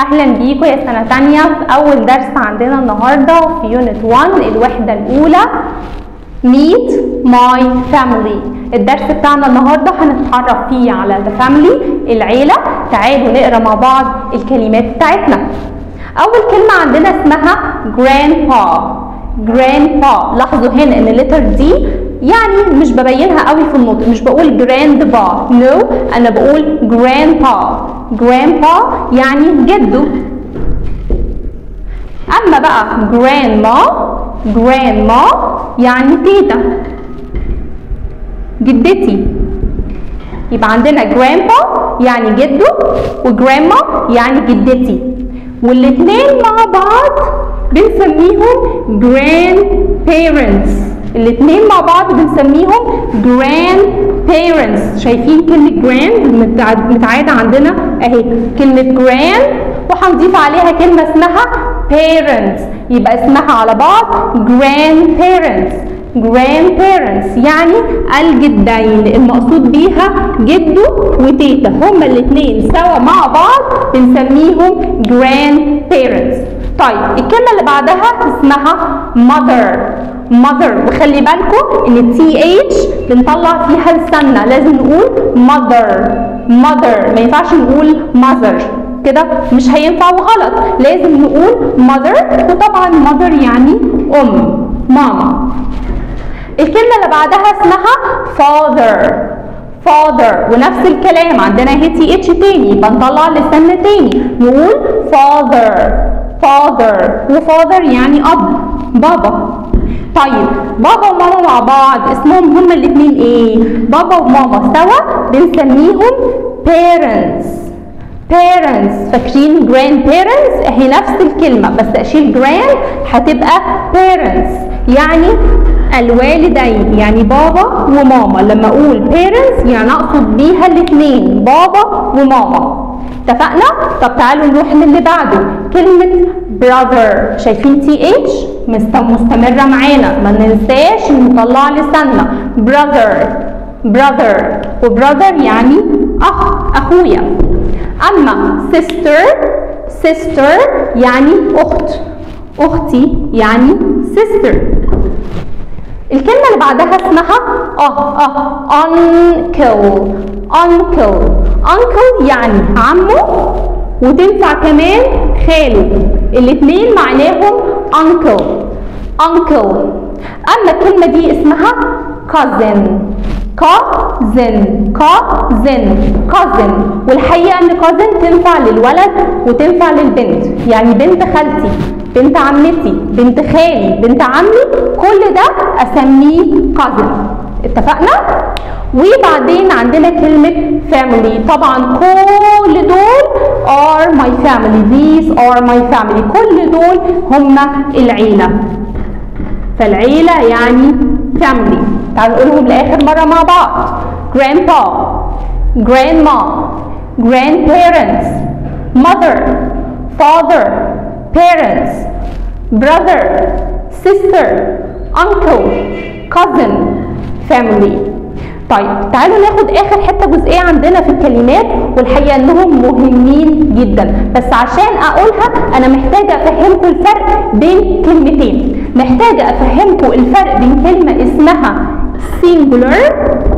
اهلا بيكم يا سنه تانية في اول درس عندنا النهارده في يونت 1 الوحده الاولى meet my family الدرس بتاعنا النهارده هنتعرف فيه على the family العيله تعالوا نقرا مع بعض الكلمات بتاعتنا اول كلمه عندنا اسمها grandpa grandpa لاحظوا هنا ان اللتر دي يعني مش ببينها قوي في النطق مش بقول grandpa no انا بقول grandpa grandpa يعني جده اما بقى grandma grandma يعني تيتا جدتي يبقى عندنا grandpa يعني جده وجرandma يعني جدتي والاتنين مع بعض بنسميهم grandparents الاتنين مع بعض بنسميهم grandparents شايفين كلمة grand متعادة عندنا اهي كلمة grand وهنضيف عليها كلمة اسمها parents يبقى اسمها على بعض grandparents grandparents يعني الجدين المقصود بيها جده وتيتا هما الاثنين سوا مع بعض بنسميهم grandparents طيب الكلمة اللي بعدها اسمها mother mother وخلي بالكم ان التي اتش بنطلع فيها لساننا لازم نقول mother mother ما ينفعش نقول mother كده مش هينفع وغلط لازم نقول mother وطبعا mother يعني ام ماما الكلمة اللي بعدها اسمها father father ونفس الكلام عندنا هي تي اتش تاني بنطلع لساننا تاني نقول father father وfather يعني اب بابا طيب بابا وماما مع بعض اسمهم هما الاتنين ايه بابا وماما سوا بنسميهم parents parents فاكرين grandparents اهي نفس الكلمة بس اشيل grand هتبقى parents يعني الوالدين يعني بابا وماما لما اقول parents يعني اقصد بيها الاثنين بابا وماما اتفقنا طب تعالوا نروح للي بعده كلمة brother شايفين تي اتش مستمرة معانا ما ننساش نطلع لساننا brother brother وbrother يعني اخ اخويا اما sister sister يعني اخت اختي يعني sister الكلمة اللي بعدها اسمها اه اه uncle uncle uncle يعني عمه وتنفع كمان خاله الاتنين معناهم uncle uncle اما الكلمة دي اسمها cousin cousin cousin cousin والحقيقة ان cousin تنفع للولد وتنفع للبنت يعني بنت خالتي بنت عمتي بنت خالي بنت عمي كل ده اسميه cousin اتفقنا وبعدين عندنا كلمة family طبعا كل دول are my family these are my family كل دول هم العيلة فالعيلة يعني family تعالوا نقولهم لآخر مرة مع بعض grandpa grandma grandparents mother father parents brother sister uncle cousin family طيب تعالوا ناخد اخر حته جزئيه عندنا في الكلمات والحقيقه انهم مهمين جدا بس عشان اقولها انا محتاجه افهمكم الفرق بين كلمتين محتاجه افهمكم الفرق بين كلمه اسمها singular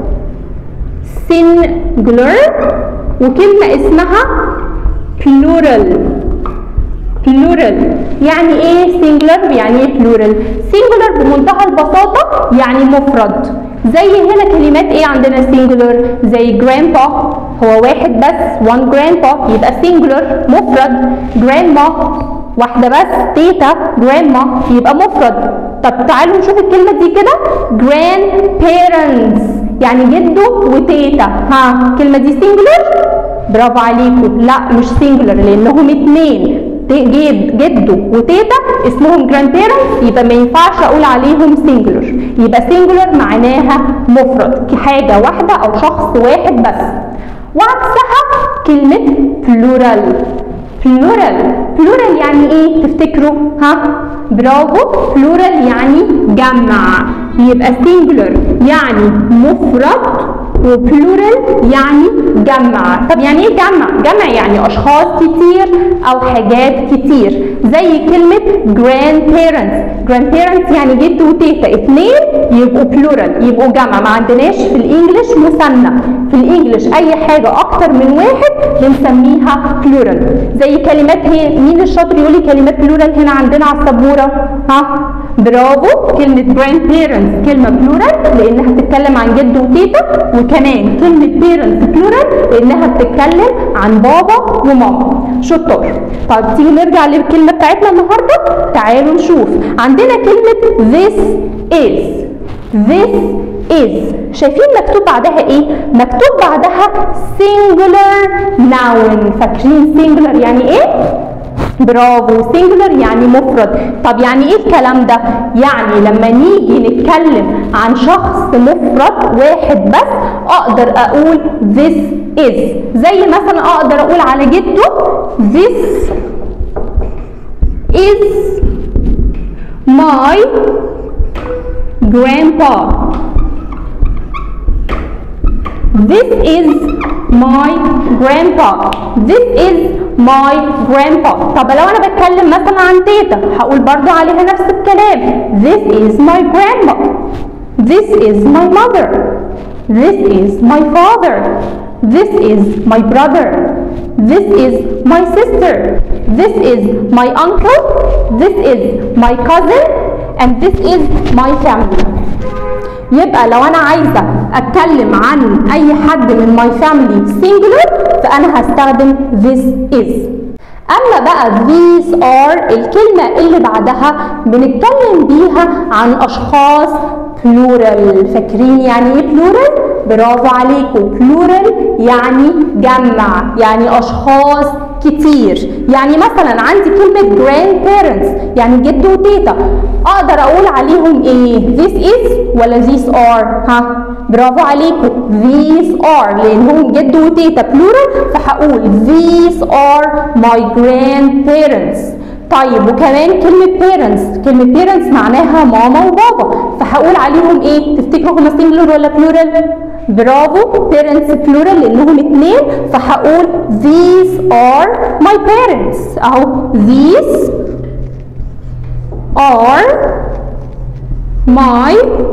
singular وكلمه اسمها plural plural يعني ايه singular يعني ايه plural singular بمنتهى البساطه يعني مفرد زي هنا كلمات ايه عندنا singular زي grandpa هو واحد بس one grandpa يبقى singular مفرد grandma واحدة بس تيتا grandma يبقى مفرد طب تعالوا نشوف الكلمة دي كده grandparents يعني جده وتيتا ها الكلمة دي singular برافو عليكم لا مش singular لانهم اتنين جد جده وتيتا اسمهم جراند بيرنتس يبقى ما ينفعش اقول عليهم سنجلر يبقى سنجلر معناها مفرد حاجه واحده او شخص واحد بس وعكسها كلمه بلورال بلورال بلورال يعني ايه تفتكروا ها برافو بلورال يعني جمع يبقى سنجلر يعني مفرد وبلورال يعني جمع طب يعني ايه جمع جمع يعني اشخاص كتير او حاجات كتير زي كلمة grandparents grandparents يعني جد وتيتا اتنين يبقوا بلورال يبقوا جمع ما عندناش في الانجليش مثنى في الانجليش اي حاجة اكتر من واحد بنسميها بلورال زي كلمات هي مين الشاطر يقول لي كلمات بلورال هنا عندنا على السبورة ها برافو كلمة grandparents كلمة بلورال لانها بتتكلم عن جد وتيتا وكمان كلمة parents بلورال لانها بتتكلم عن بابا وماما شطار طب تيجي نرجع للكلمة بتاعتنا النهاردة تعالوا نشوف عندنا كلمة this is this is شايفين مكتوب بعدها ايه مكتوب بعدها singular noun فاكرين singular يعني ايه برافو سينجلر يعني مفرد طب يعني ايه الكلام ده يعني لما نيجي نتكلم عن شخص مفرد واحد بس اقدر اقول this is زي مثلا اقدر اقول على جده this is my grandpa This is my grandpa. This is my grandpa. طب لو انا بتكلم مثلا عن تيتا هقول برضو عليها نفس الكلام. This is my grandma. This is my mother. This is my father. This is my brother. This is my sister. This is my uncle. This is my cousin. And this is my family. يبقى لو انا عايزه اتكلم عن اي حد من ماي فاميلي singular فانا هستخدم this is اما بقى these are الكلمه اللي بعدها بنتكلم بيها عن اشخاص plural فاكرين يعني ايه plural برافو عليكم plural يعني جمع يعني اشخاص كتير يعني مثلا عندي كلمة grandparents يعني جد وتيتا اقدر اقول عليهم ايه this is ولا these are ها برافو عليكم these are لانهم جد وتيتا plural فهقول these are my grandparents طيب وكمان كلمة parents كلمة parents معناها ماما وبابا فهقول عليهم ايه تفتكروا هما singular ولا plural برافو parents plural لانهم اتنين فهقول these are my parents اهو these are my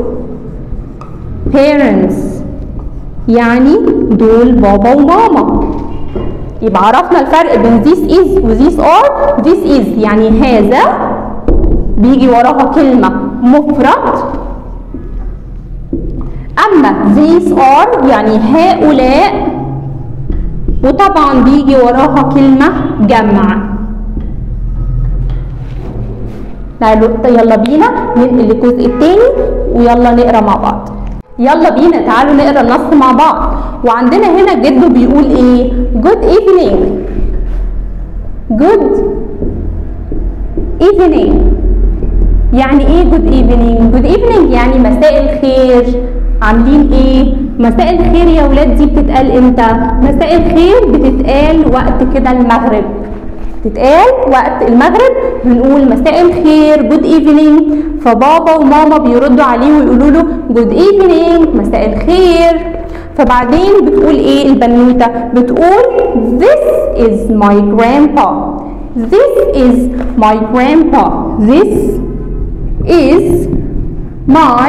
parents يعني دول بابا وماما يبقى عرفنا الفرق بين this is و this are this is يعني هذا بيجي وراها كلمة مفرد أما these are يعني هؤلاء وطبعا بيجي وراها كلمة جمع يلا بينا ننقل للجزء التاني ويلا نقرا مع بعض يلا بينا تعالوا نقرا النص مع بعض وعندنا هنا جده بيقول ايه good evening good evening يعني ايه good evening good evening يعني مساء الخير عاملين ايه مساء الخير يا ولاد دي بتتقال امتى مساء الخير بتتقال وقت كده المغرب تتقال وقت المغرب بنقول مساء الخير جود ايفنينج فبابا وماما بيردوا عليه ويقولوا له جود ايفنينج مساء الخير فبعدين بتقول ايه البنوته بتقول this is my grandpa this is my grandpa this is my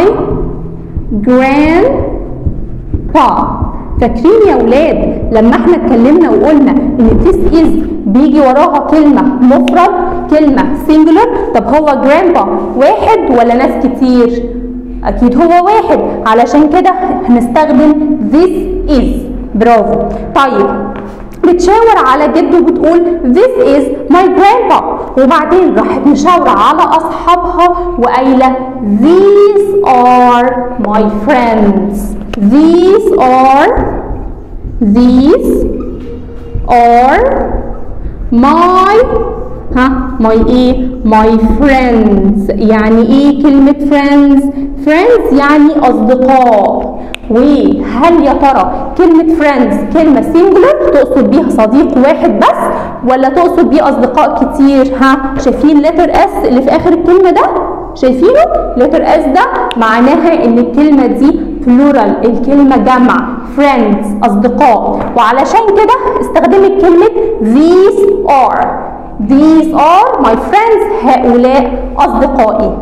grandpa فاكرين يا ولاد لما احنا اتكلمنا وقلنا ان this is بيجي وراها كلمة مفرد كلمة singular طب هو grandpa واحد ولا ناس كتير اكيد هو واحد علشان كده هنستخدم this is برافو طيب بتشاور على جده وبتقول this is my grandpa وبعدين راحت مشاورة على أصحابها وقايلة these are my friends these are these are my ها my ايه my friends يعني ايه كلمة friends friends يعني أصدقاء وهل يا ترى كلمة friends كلمة singular تقصد بيها صديق واحد بس ولا تقصد بيه أصدقاء كتير ها شايفين letter S اللي في آخر الكلمة ده شايفينه letter S ده معناها إن الكلمة دي plural الكلمة جمع friends أصدقاء وعلشان كده استخدمت كلمة these are these are my friends هؤلاء أصدقائي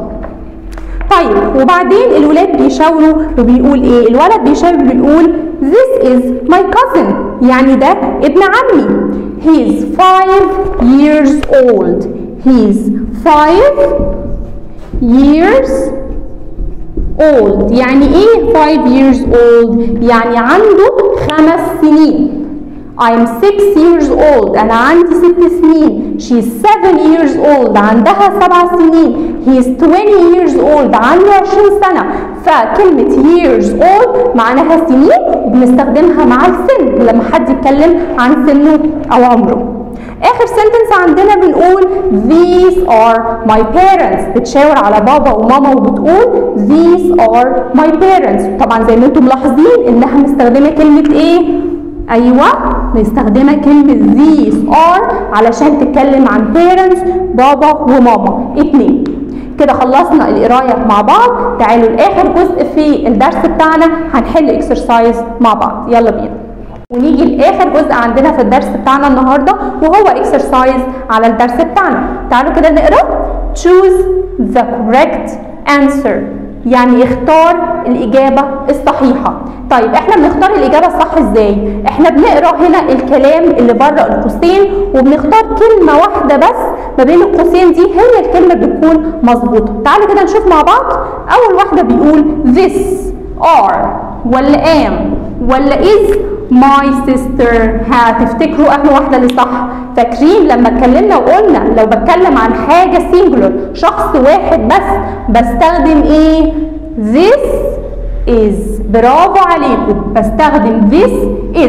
طيب وبعدين الولاد بيشاوروا وبيقول ايه الولد بيشاور بيقول this is my cousin يعني ده ابن عمي he is five years old he is five years old يعني ايه five years old يعني عنده خمس سنين I'm six years old أنا عندي ست سنين She's seven years old عندها سبع سنين He's 20 years old عنده 20 سنة فكلمة years old معناها سنين وبنستخدمها مع السن لما حد يتكلم عن سنه أو عمره اخر سنتنس عندنا بنقول these are my parents بتشاور على بابا وماما وبتقول these are my parents طبعا زي ما انتم ملاحظين انها مستخدمه كلمه ايه ايوه مستخدمه كلمه these are علشان تتكلم عن parents بابا وماما اتنين كده خلصنا القرايه مع بعض تعالوا لاخر جزء في الدرس بتاعنا هنحل اكسرسايز مع بعض يلا بينا ونيجي لاخر جزء عندنا في الدرس بتاعنا النهارده وهو اكسرسايز على الدرس بتاعنا تعالوا كده نقرا choose the correct answer يعني اختار الإجابة الصحيحة طيب احنا بنختار الإجابة الصح ازاي احنا بنقرا هنا الكلام اللي بره القوسين وبنختار كلمة واحدة بس ما بين القوسين دي هي الكلمة بتكون مظبوطة تعالوا كده نشوف مع بعض أول واحدة بيقول this are ولا am ولا is my sister هتفتكروا اهم واحده اللي صح فاكرين لما اتكلمنا وقلنا لو بتكلم عن حاجه سينجولر شخص واحد بس بستخدم ايه this is برافو عليكم بستخدم this is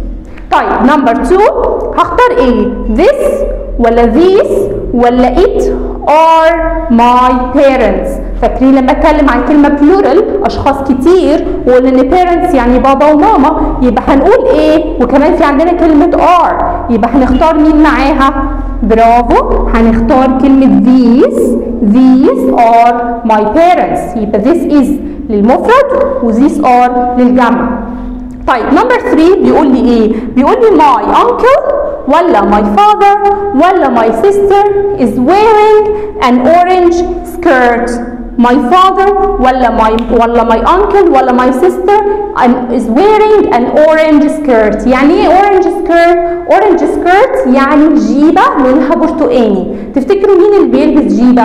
طيب نمبر 2 هختار ايه this ولا these ولا it are my parents فاكرين لما اتكلم عن كلمه plural اشخاص كتير وقلنا ان parents يعني بابا وماما يبقى هنقول ايه وكمان في عندنا كلمه are يبقى هنختار مين معاها برافو هنختار كلمه these these are my parents يبقى this is للمفرد و these are للجمع طيب نمبر 3 بيقول لي ايه بيقول لي my uncle ولا my father ولا my sister is wearing an orange skirt my father ولا my ولا my uncle ولا my sister is wearing an orange skirt يعني ايه orange skirt orange skirt يعني جيبة لونها برتقاني تفتكروا مين اللي بيلبس جيبة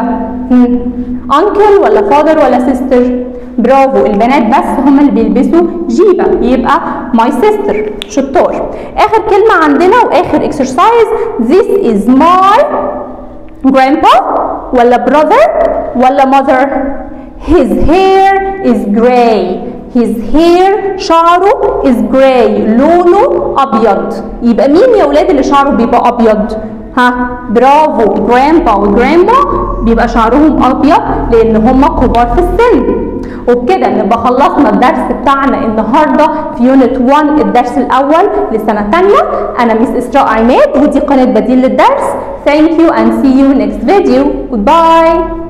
uncle ولا father ولا sister برافو البنات بس هم اللي بيلبسوا جيبة يبقى my sister شطار اخر كلمة عندنا واخر exercise this is my grandpa ولا brother ولا mother his hair is gray his hair شعره is gray لونه ابيض يبقى مين يا ولاد اللي شعره بيبقى ابيض ها برافو جرامبا وجرامبا بيبقى شعرهم ابيض لان هم كبار في السن وبكده نبقى خلصنا الدرس بتاعنا النهارده في يونت 1 الدرس الاول لسنه ثانيه انا ميس اسراء عماد ودي قناه بديل للدرس thank you and see you next video goodbye